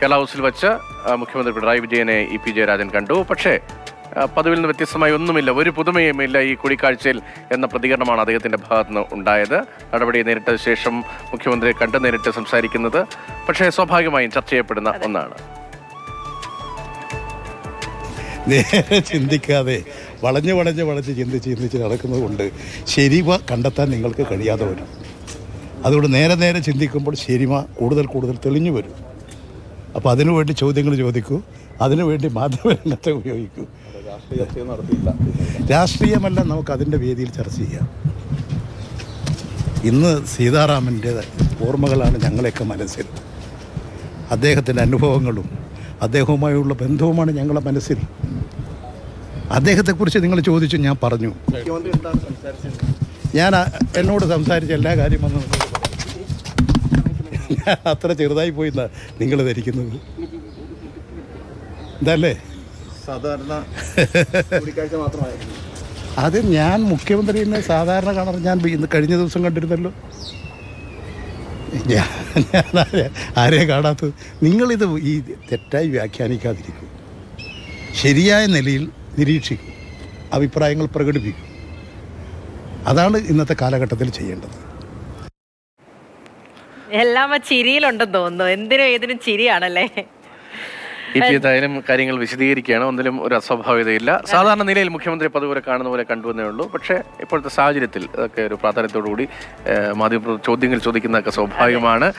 കേരള ഹൗസിൽ വെച്ച് ആ, മുഖ്യമന്ത്രി പിണറായി വിജയനെ ഇ പി ജയരാജൻ കണ്ടു പക്ഷേ ആ, പതിവിൽ നിന്ന് വ്യത്യസ്തമായി ഒന്നുമില്ല ഒരു പുതുമയും ഇല്ല ഈ കൂടിക്കാഴ്ചയിൽ എന്ന പ്രതികരണമാണ് അദ്ദേഹത്തിന്റെ ഭാഗത്ത് നിന്ന് ഉണ്ടായത് നടപടി നേരിട്ട ശേഷം മുഖ്യമന്ത്രിയെ കണ്ട് നേരിട്ട് സംസാരിക്കുന്നത് പക്ഷേ സ്വാഭാവികമായും ചർച്ച ചെയ്യപ്പെടുന്ന ഒന്നാണ് നേരെ ചിന്തിക്കാതെ വളഞ്ഞ് വളഞ്ഞ് വളഞ്ഞ് ചിന്തിച്ച് ചിന്തിച്ച് നടക്കുന്നത് കൊണ്ട് ശരിമ കണ്ടെത്താൻ നിങ്ങൾക്ക് കഴിയാതെ വരും അതുകൊണ്ട് നേരെ നേരെ ചിന്തിക്കുമ്പോൾ ശരിമ കൂടുതൽ കൂടുതൽ തെളിഞ്ഞു വരും അപ്പോൾ അതിനുവേണ്ടി ചോദ്യങ്ങൾ ചോദിക്കൂ അതിനുവേണ്ടി മാധ്യമരംഗത്തെ ഉപയോഗിക്കൂ രാഷ്ട്രീയമല്ല നമുക്ക് അതിൻ്റെ വേദിയിൽ ചർച്ച ചെയ്യാം ഇന്ന് സീതാറാമൻ്റെ ഓർമ്മകളാണ് ഞങ്ങളെയൊക്കെ മനസ്സിൽ അദ്ദേഹത്തിൻ്റെ അനുഭവങ്ങളും അദ്ദേഹവുമായുള്ള ബന്ധവുമാണ് ഞങ്ങളുടെ മനസ്സിൽ അദ്ദേഹത്തെക്കുറിച്ച് നിങ്ങൾ ചോദിച്ചു ഞാൻ പറഞ്ഞു ഞാൻ ആ- എന്നോട് സംസാരിച്ച എല്ലാ കാര്യം വന്ന് നിങ്ങളോട് പറഞ്ഞു. ഞാൻ അത്ര ചെറുതായി പോയി നിങ്ങൾ ധരിക്കുന്നത് ഇതല്ലേ സാധാരണ കൂടിക്കാഴ്ച മാത്രമായിരുന്നു അത് ഞാൻ മുഖ്യമന്ത്രിനെ സാധാരണ കാണാറ് ഞാൻ ഇന്ന് കഴിഞ്ഞ ദിവസം കണ്ടിരുന്നല്ലോ ഞാൻ ഞാൻ ആരെ ആരെയും കാണാത്തത് നിങ്ങളിത് ഈ തെറ്റായി വ്യാഖ്യാനിക്കാതിരിക്കും ശരിയായ നിലയിൽ നിരീക്ഷിക്കും അഭിപ്രായങ്ങൾ പ്രകടിപ്പിക്കും അതാണ് ഇന്നത്തെ കാലഘട്ടത്തിൽ ചെയ്യേണ്ടത് എല്ലാം ആ ചിരിയിലുണ്ടെന്ന് തോന്നുന്നു എന്തിനും ഏതിനും ചിരിയാണല്ലേ ഇ പി ഏതായാലും കാര്യങ്ങൾ വിശദീകരിക്കുകയാണ് ഒന്നിലും ഒരു അസ്വാഭാവികതയില്ല സാധാരണ നിലയിൽ മുഖ്യമന്ത്രി പതുപോലെ കാണുന്ന പോലെ കണ്ടുവന്നേ ഉള്ളൂ പക്ഷേ ഇപ്പോഴത്തെ സാഹചര്യത്തിൽ അതൊക്കെ ഒരു പ്രാധാന്യത്തോടു കൂടി ഏഹ്, മാധ്യമപ്രവർത്തകർ ചോദ്യങ്ങൾ ചോദിക്കുന്നതൊക്കെ സ്വാഭാവികമാണ്